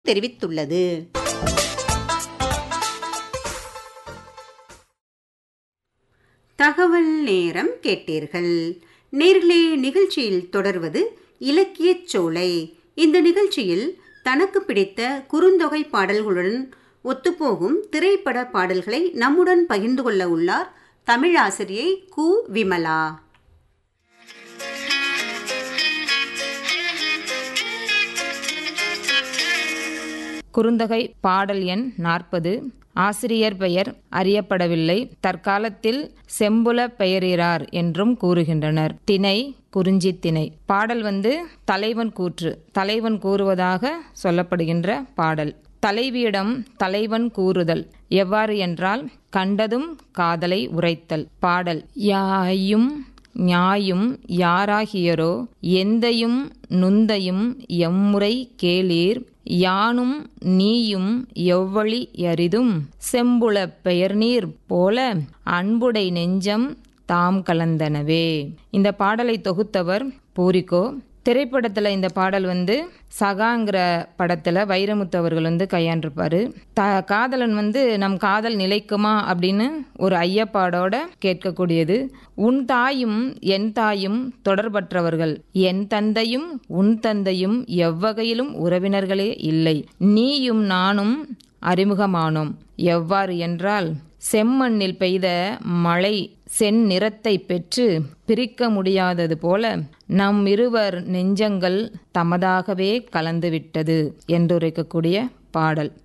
தெரிவித்துள்ளது தகவல் நேரம் கேட்டீர்கள் நேர்களே நிகழ்ச்சியில் தொடர்வது இலக்கியச் சோலை இந்த நிகழ்ச்சியில் தனக்கு பிடித்த குறுந்தொகை பாடல்களுடன் ஒத்துப்போகும் திரைப்பட பாடல்களை நம்முடன் பகிர்ந்து கொள்ள உள்ளார் தமிழாசிரியை கு விமலா குறுந்தொகை பாடல் எண் நாற்பது ஆசிரியர் பெயர் அறியப்படவில்லை தற்காலத்தில் செம்புல பெயரிறார் என்றும் கூறுகின்றனர் திணை குறிஞ்சி திணை பாடல் வந்து தலைவன் கூற்று தலைவன் கூறுவதாக சொல்லப்படுகின்ற பாடல் தலைவியிடம் தலைவன் கூறுதல் எவ்வாறு என்றால் கண்டதும் காதலை உரைத்தல் பாடல் யாயும் ஞாயும் யாராகியரோ எந்தையும் நுந்தையும் எம்முறை கேளீர் யானும் நீயும் எவ்வழி யரிதும் செம்புல பெயர்நீர் போல அன்புடை நெஞ்சம் தாம் கலந்தனவே இந்த பாடலை தொகுத்தவர் பூரிக்கோ திரைப்படத்தில் இந்த பாடல் வந்து சகாங்கிற படத்தில் வைரமுத்து அவர்கள் வந்து கையாண்டிருப்பாரு த காதலன் வந்து நம் காதல் நிலைக்குமா அப்படின்னு ஒரு ஐயப்பாடோட கேட்கக்கூடியது உன் தாயும் என் தாயும் தொடர்பற்றவர்கள் என் தந்தையும் உன் தந்தையும் எவ்வகையிலும் உறவினர்களே இல்லை நீயும் நானும் அறிமுகமானோம் எவ்வாறு என்றால் செம்மண்ணில் பெய்த மழை செந்நிறத்தை பெற்று பிரிக்க முடியாதது போல நம் இருவர் நெஞ்சங்கள் தமதாகவே கலந்துவிட்டது என்றுரைக்கக்கூடிய பாடல்